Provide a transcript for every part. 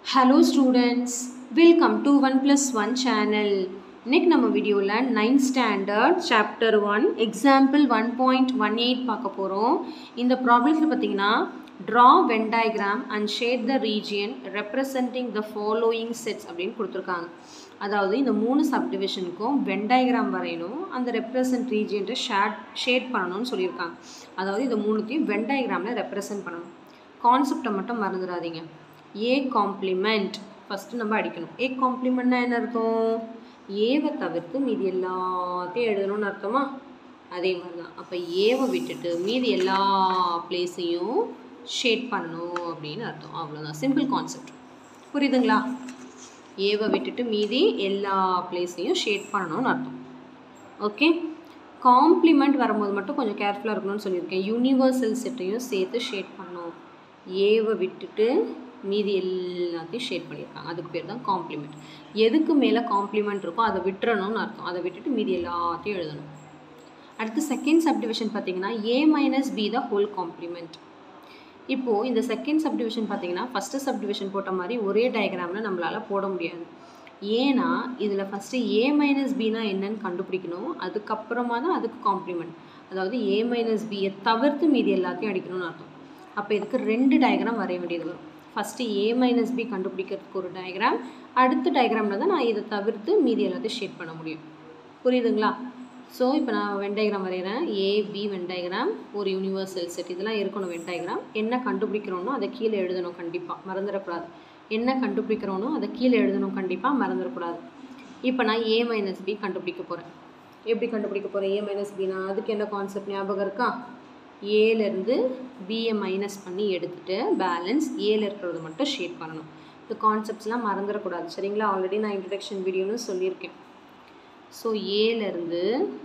hello students welcome to one plus one channel இன்னைக்கு நம்ம வீடியோவில் ninth standard chapter one example one point one eight பார்க்க போகிறோம் இந்த ப்ராப்ளத்தில் பார்த்தீங்கன்னா draw Venn diagram and shade the region representing the following sets அப்படின்னு கொடுத்துருக்காங்க அதாவது இந்த மூணு சப்டிவிஷனுக்கும் வென் டயக்ராம் வரையணும் அந்த ரெப்ரசன்ட் ரீஜியன்ட்டை ஷேட் ஷேட் பண்ணணும்னு சொல்லியிருக்காங்க அதாவது இந்த மூணுத்தையும் வென் டயக்ராமில் ரெப்ரசன்ட் பண்ணணும் கான்செப்டை மட்டும் மறந்துடாதீங்க ஏ காம்ப்ளிமெண்ட் ஃபஸ்ட்டு நம்ம அடிக்கணும் ஏ காம்ப்ளிமெண்ட்னா என்ன அர்த்தம் ஏவை தவிர்த்து மீதி எல்லாத்தையும் எழுதணும்னு அர்த்தமா அதே மாதிரி தான் அப்போ ஏவை விட்டுட்டு மீதி எல்லா பிளேஸையும் ஷேட் பண்ணணும் அப்படின்னு அர்த்தம் அவ்வளோதான் சிம்பிள் கான்செப்ட் புரியுதுங்களா ஏவை விட்டுட்டு மீதி எல்லா பிளேஸையும் ஷேட் பண்ணணும்னு அர்த்தம் ஓகே காம்ப்ளிமெண்ட் வரும்போது மட்டும் கொஞ்சம் கேர்ஃபுல்லாக இருக்கணும்னு சொல்லியிருக்கேன் யூனிவர்சல் செட்டையும் சேர்த்து ஷேட் பண்ணணும் ஏவை விட்டுட்டு மீதி எல்லாத்தையும் ஷேட் பண்ணியிருக்காங்க அதுக்கு பேர் தான் காம்ப்ளிமெண்ட் எதுக்கு மேலே காம்ப்ளிமெண்ட் இருக்கோ அதை விட்டுறணும்னு அர்த்தம் அதை விட்டுட்டு மீதி எல்லாத்தையும் எழுதணும் அடுத்து செகண்ட் சப்டிவிஷன் பார்த்தீங்கன்னா A minus B the whole complement இப்போது இந்த செகண்ட் சப்டிவிஷன் பார்த்தீங்கன்னா ஃபஸ்ட்டு சப்டிவிஷன் போட்ட மாதிரி ஒரே டயக்ராமில் நம்மளால் போட முடியாது ஏன்னா இதில் ஃபஸ்ட்டு ஏ மைனஸ் பினா என்னன்னு கண்டுபிடிக்கணும் அதுக்கப்புறமா தான் அதுக்கு காம்ப்ளிமெண்ட் அதாவது ஏ மைனஸ் பியை தவிர்த்து மீதி எல்லாத்தையும் அடிக்கணும்னு அர்த்தம் அப்போ இதுக்கு ரெண்டு டயக்ராம் வரைய வேண்டியது வரும் ஃபஸ்ட்டு ஏ மைனஸ் பி கண்டுபிடிக்கிறதுக்கு ஒரு டயக்ராம் அடுத்த டயக்ராமில் தான் நான் இதை தவிர்த்து மீதி எல்லாத்தையும் ஷேட் பண்ண முடியும் புரியுதுங்களா ஸோ இப்போ நான் வென் டயக்ராம் வரைகிறேன் ஏ பி வென் டயக்ராம் ஒரு யூனிவர்சல் செட் இதெல்லாம் இருக்கணும் வென் டயக்ராம் என்ன கண்டுபிடிக்கிறோனோ அதை கீழே எழுதணும் கண்டிப்பாக மறந்துடக்கூடாது என்ன கண்டுபிடிக்கிறோனோ அதை கீழே எழுதணும் கண்டிப்பாக மறந்துடக்கூடாது இப்போ நான் ஏ மைனஸ் பி கண்டுபிடிக்க போகிறேன் எப்படி கண்டுபிடிக்க போகிறேன் ஏ மைனஸ் பினா அதுக்கு என்ன கான்செப்ட் ஞாபகம் இருக்கா ஏலேருந்து பியை மைனஸ் பண்ணி எடுத்துகிட்டு பேலன்ஸ் ஏல இருக்கிறது மட்டும் ஷேட் பண்ணணும் இந்த கான்செப்ட்ஸ்லாம் மறந்துடக்கூடாது சரிங்களா ஆல்ரெடி நான் இன்ட்ரடக்ஷன் வீடியோன்னு சொல்லியிருக்கேன் ஸோ ஏலேருந்து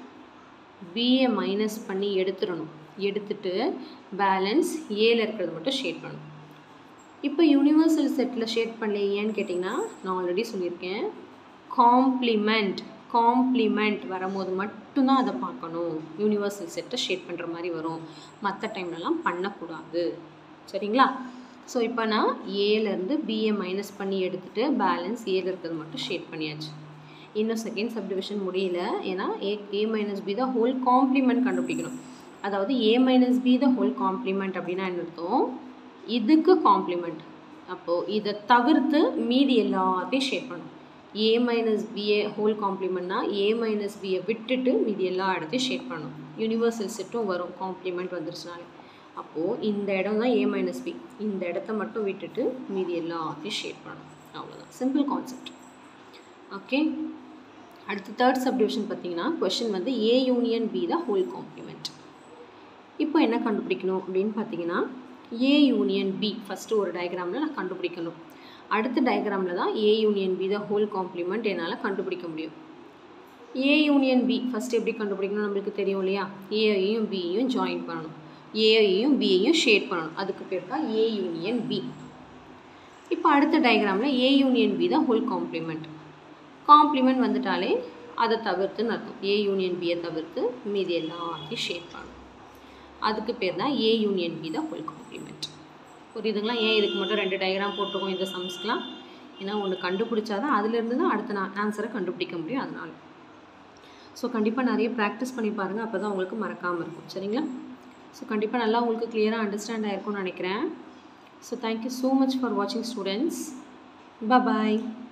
பியை மைனஸ் பண்ணி எடுத்துடணும் எடுத்துட்டு பேலன்ஸ் ஏல இருக்கிறது மட்டும் ஷேட் பண்ணணும் இப்போ யூனிவர்சல் செட்டில் ஷேட் பண்ணல ஏன்னு கேட்டிங்கன்னா நான் ஆல்ரெடி சொல்லியிருக்கேன் காம்ப்ளிமெண்ட் காம்ப்ளிமெண்ட் வரும்போது மட்டும்தான் அதை பார்க்கணும் யூனிவர்சல் செட்டை ஷேட் பண்ணுற மாதிரி வரும் மற்ற டைம்லலாம் பண்ணக்கூடாது சரிங்களா ஸோ இப்போ நான் ஏலேருந்து பிஏ மைனஸ் பண்ணி எடுத்துகிட்டு பேலன்ஸ் ஏல இருக்கிறது மட்டும் ஷேட் பண்ணியாச்சு இன்னும் செகண்ட் சப்டிவிஷன் முடியல ஏன்னா A A minus B the whole complement கண்டுபிடிக்கணும் அதாவது A minus B the whole complement அப்படின்னா என்ன அர்த்தம் இதுக்கு காம்ப்ளிமெண்ட் அப்போது இதை தவிர்த்து மீதி எல்லாத்தையும் ஷேட் பண்ணணும் ஏ மைனஸ் பிஏ ஹோல் காம்ப்ளிமெண்ட்னா ஏ மைனஸ் பியை விட்டுட்டு மீதி எல்லா இடத்தையும் ஷேட் பண்ணணும் யூனிவர்சல் செட்டும் வரும் காம்ப்ளிமெண்ட் வந்துருச்சுனாலே அப்போது இந்த இடம் தான் ஏ மைனஸ் பி இந்த இடத்த மட்டும் விட்டுட்டு மீதி எல்லாத்தையும் ஷேட் பண்ணணும் அவ்வளோதான் சிம்பிள் கான்செப்ட் ஓகே அடுத்து தேர்ட் சப்டிவிஷன் பார்த்தீங்கன்னா கொஷின் வந்து A union B the whole complement இப்போ என்ன கண்டுபிடிக்கணும் அப்படின்னு பார்த்தீங்கன்னா ஏ யூனியன் பி ஃபஸ்ட்டு ஒரு டயக்ராமில் நான் கண்டுபிடிக்கணும் அடுத்த டயக்ராமில் தான் A union B the whole complement என்னால் கண்டுபிடிக்க முடியும் ஏ யூனியன் பி ஃபஸ்ட் எப்படி கண்டுபிடிக்கணும் நம்மளுக்கு தெரியும் இல்லையா ஏயையும் பியையும் ஜாயின் பண்ணணும் ஏயையும் பியையும் ஷேட் பண்ணணும் அதுக்கு பேர் தான் ஏ யூனியன் பி இப்போ அடுத்த டயக்ராமில் ஏ யூனியன் பி தான் ஹோல் காம்ப்ளிமெண்ட் காம்ப்ளிமெண்ட் வந்துட்டாலே அதை தவிர்த்துன்னு அர்த்தம் ஏ யூனியன் பியை தவிர்த்து மீதி எல்லாத்தையும் ஷேட் பண்ணணும் அதுக்கு பேர் தான் ஏ யூனியன் பி தான் ஹோல் காம்ப்ளிமெண்ட் புரியுதுங்களா ஏன் இதுக்கு மட்டும் ரெண்டு டயக்ராம் போட்டிருக்கோம் இந்த சம்ஸ்க்கெலாம் ஏன்னா ஒன்று கண்டுபிடிச்சா தான் அதுலேருந்து தான் அடுத்த நான் ஆன்சரை கண்டுபிடிக்க முடியும் அதனால் ஸோ கண்டிப்பாக நிறைய ப்ராக்டிஸ் பண்ணி பாருங்கள் அப்போ தான் உங்களுக்கு மறக்காமல் இருக்கும் சரிங்களா ஸோ கண்டிப்பாக நல்லா உங்களுக்கு கிளியராக அண்டர்ஸ்டாண்ட் ஆகிருக்கும்னு நினைக்கிறேன் so thank you so much for வாட்சிங் ஸ்டூடெண்ட்ஸ் பாய்